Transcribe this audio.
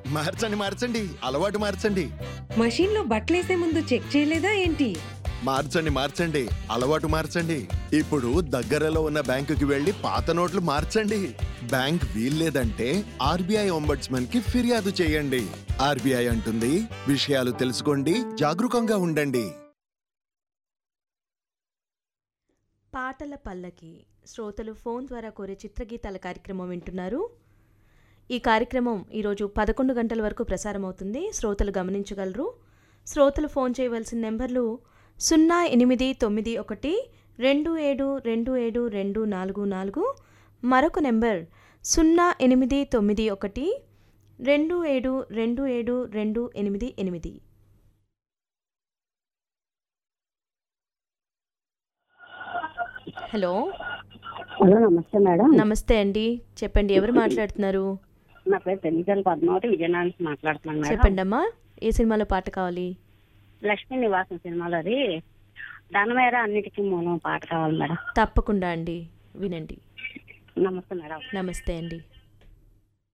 మార్చండి మార్చండి అలవాటు మార్చండి మషీన్లో బట్టలేసే ముందు చెక్ చేయలేదా ఏంటి మార్చండి మార్చండి అలవాటు మార్చండి ఇప్పుడు దగ్గరలో ఉన్న బ్యాంకుకి వెళ్లి పాత నోట్లు మార్చండి బ్యాంక్ వీల్లేదంటే ఆర్బీఐ ఒంబడ్స్మన్ కి ఫిర్యాదు చేయండి ఆర్బీఐ అంటుంది విషయాలు తెలుసుకోండి జాగరూకంగా ఉండండి పాటల పల్లకి శ్రోతలు ఫోన్ ద్వారా కోరే చిత్రగీతాల కార్యక్రమం వింటున్నారు ఈ కార్యక్రమం ఈరోజు పదకొండు గంటల వరకు ప్రసారమవుతుంది శ్రోతలు గమనించగలరు శ్రోతలు ఫోన్ చేయవలసిన నెంబర్లు సున్నా ఎనిమిది తొమ్మిది ఒకటి రెండు ఏడు రెండు ఏడు రెండు నాలుగు నాలుగు మరొక నెంబర్ సున్నా ఎనిమిది తొమ్మిది ఒకటి రెండు ఏడు రెండు ఏడు రెండు ఎనిమిది ఎనిమిది హలో హలో నమస్తే మేడం నమస్తే అండి చెప్పండి ఎవరు మాట్లాడుతున్నారు నా పేరు తెన్నికల్ పద్మావతి విజయనగరం నుంచి మాట్లాడుతున్నాను మేడం చెప్పండి అమ్మా ఏ సినిమాలో పాట కావాలి లక్ష్మీ నివాసం సినిమాలోది ధనమేర అన్నిటికీ మూలం పాట కావాలి మేడం తప్పకుండా అండి వినండి నమస్తే మేడం నమస్తే అండి